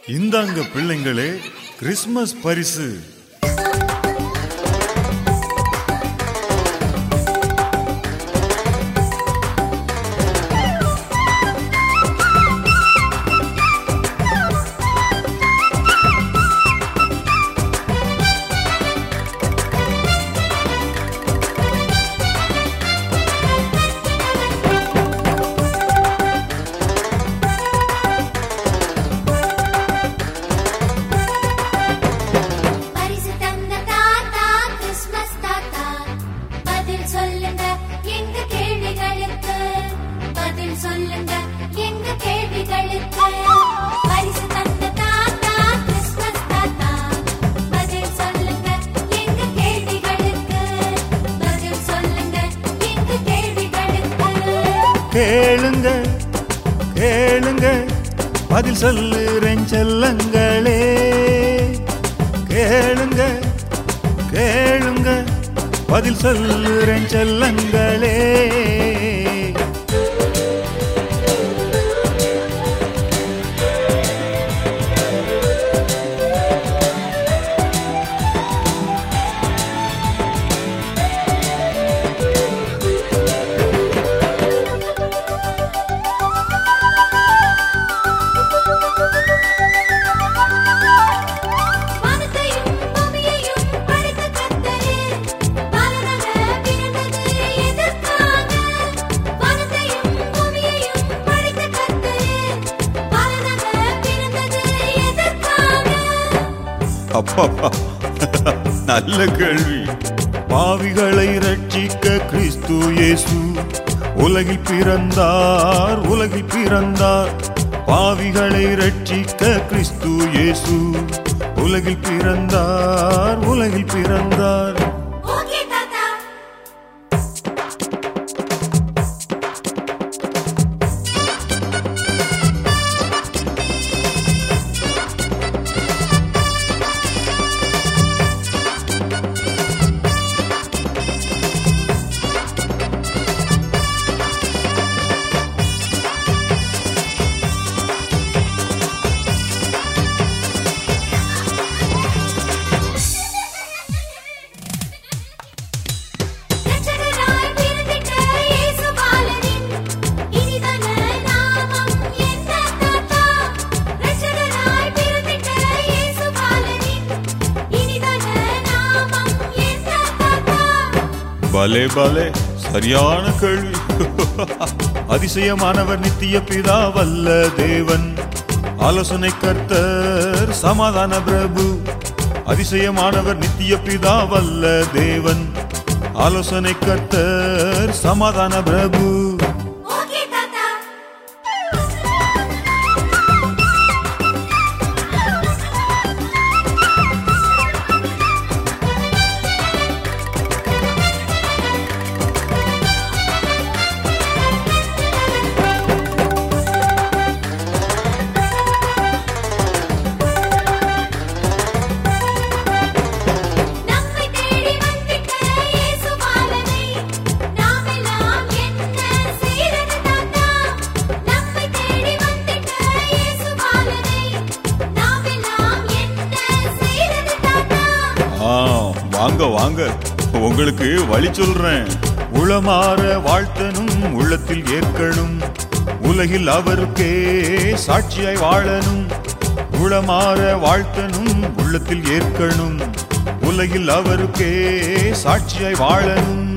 இந்தாங்க பிள்ளைங்களே கிறிஸ்மஸ் பரிசு பரிசு தந்த தாத்தா கிறிஸ்மஸ் தாத்தா பதில் சொல்லுங்க எங்க கேள்விகளுக்கு பதில் சொல்லுங்க எங்க கேள்விகளுக்கு பரிசு தந்த தாத்தா கிறிஸ்மஸ் தாத்தா பதில் சொல்லுங்க எங்க கேள்விகளுக்கு பதில் சொல்லுங்க எங்க கேள்விகளுக்கு கேளுங்க கேளுங்க பதில் சொல்லுறேன் செல்லங்களே கேளுங்க கேளுங்க பதில் சொல்லுறேன் செல்லங்களே வானத்தையும் பூமியையும் படைத்த கர்த்தரே, பாலனாக பிறந்தது எதற்காக? வானத்தையும் பூமியையும் படைத்த கர்த்தரே, பாலனாக பிறந்தது எதற்காக? அப்பா நல்ல கேள்வி பாவிகளை ரட்சிக்க கிறிஸ்து இயேசு உலகில் பிறந்தார் உலகில் பிறந்தார் பாவிகளை ரட்சிக்க கிறிஸ்து இயேசு உலகில் பிறந்தார் உலகில் பிறந்தார் ஓகே தாத்தா ரட்சகராய் பிறந்திட்ட இயேசு பாலனின் இனிதான நாமம் என்ன தாத்தா? ரட்சகராய் பிறந்திட்ட இயேசு பாலனின் இனிதான நாமம் என்ன தாத்தா? பலே பலே சரியான கேள்வி அதிசயமானவர் நித்திய பிதா வல்ல தேவன் ஆலோசனை கர்த்தர் சமாதான பிரபு அதிசயமானவர் நித்திய பிதா வல்ல தேவன் ஆலோசனை கர்த்தர் சமாதான பிரபு ஓகே தாத்தா நம்மை தேடி வந்திட்ட இயேசு பாலனை நாமெல்லாம் என்ன செய்றது தாத்தா நம்மை தேடி வந்திட்ட இயேசு பாலனை நாமெல்லாம் என்ன செய்றது தாத்தா ஆ வாங்க வாங்க உங்களுக்கு வழி சொல்றேன் உளமாற வாழ்த்தனும் உள்ளத்தில் ஏற்கணும் உலகில் அவருக்கே சாட்சியாய் வாழணும் உளமாற வாழ்த்தனும் உள்ளத்தில் ஏற்கணும் உலகில் அவருக்கே சாட்சியாய் வாழணும்